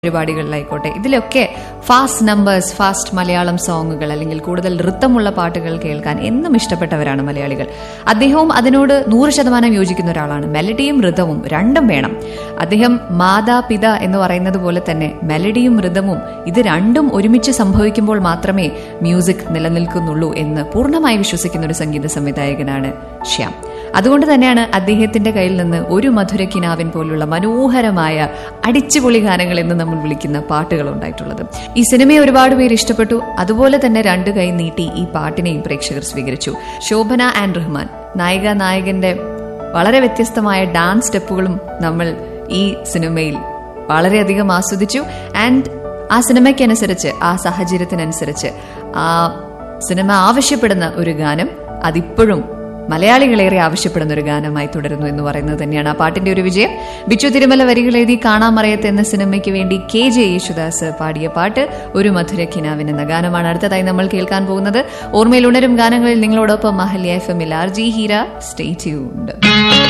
പരിപാടികളിലായിക്കോട്ടെ ഇതിലൊക്കെ fast numbers fast Malayalam സോങ്ങുകൾ അല്ലെങ്കിൽ കൂടുതൽ നൃത്തമുള്ള പാട്ടുകൾ കേൾക്കാൻ എന്നും ഇഷ്ടപ്പെട്ടവരാണ് മലയാളികൾ അദ്ദേഹവും അതിനോട് നൂറ് ശതമാനം യോജിക്കുന്ന ഒരാളാണ് മെലഡിയും ഋതവും രണ്ടും വേണം അദ്ദേഹം മാതാ പിത എന്ന് പറയുന്നത് പോലെ തന്നെ മെലഡിയും ഋതമും ഇത് രണ്ടും ഒരുമിച്ച് സംഭവിക്കുമ്പോൾ മാത്രമേ മ്യൂസിക് നിലനിൽക്കുന്നുള്ളൂ എന്ന് പൂർണ്ണമായി വിശ്വസിക്കുന്ന ഒരു സംഗീത സംവിധായകനാണ് ശ്യാം അതുകൊണ്ട് തന്നെയാണ് അദ്ദേഹത്തിന്റെ കയ്യിൽ നിന്ന് ഒരു മധുര കിനാവിൻ പോലുള്ള മനോഹരമായ അടിച്ചുപൊളി ഗാനങ്ങൾ എന്ന് നമ്മൾ വിളിക്കുന്ന പാട്ടുകൾ ഉണ്ടായിട്ടുള്ളത് ഈ സിനിമയെ ഒരുപാട് പേര് ഇഷ്ടപ്പെട്ടു അതുപോലെ തന്നെ രണ്ടു കൈ നീട്ടി ഈ പാട്ടിനെയും പ്രേക്ഷകർ സ്വീകരിച്ചു ശോഭന ആൻഡ് റഹ്മാൻ നായിക നായകന്റെ വളരെ വ്യത്യസ്തമായ ഡാൻസ് സ്റ്റെപ്പുകളും നമ്മൾ ഈ സിനിമയിൽ വളരെയധികം ആസ്വദിച്ചു ആൻഡ് ആ സിനിമയ്ക്കനുസരിച്ച് ആ സാഹചര്യത്തിനനുസരിച്ച് ആ സിനിമ ആവശ്യപ്പെടുന്ന ഒരു ഗാനം അതിപ്പോഴും മലയാളികളേറെ ആവശ്യപ്പെടുന്ന ഒരു ഗാനമായി തുടരുന്നു എന്ന് പറയുന്നത് തന്നെയാണ് ആ പാട്ടിന്റെ ഒരു വിജയം ബിച്ചു തിരുമല വരികൾ എഴുതി കാണാമറയത്ത് എന്ന സിനിമയ്ക്ക് വേണ്ടി കെ ജെ യേശുദാസ് പാടിയ പാട്ട് ഒരു മധുര കിനാവിൻ എന്ന ഗാനമാണ് അടുത്തതായി നമ്മൾ കേൾക്കാൻ പോകുന്നത് ഓർമ്മയിൽ ഉണരും ഗാനങ്ങളിൽ നിങ്ങളോടൊപ്പം മഹല്യ എഫ് എമ്മിൽ R J Heera stay tuned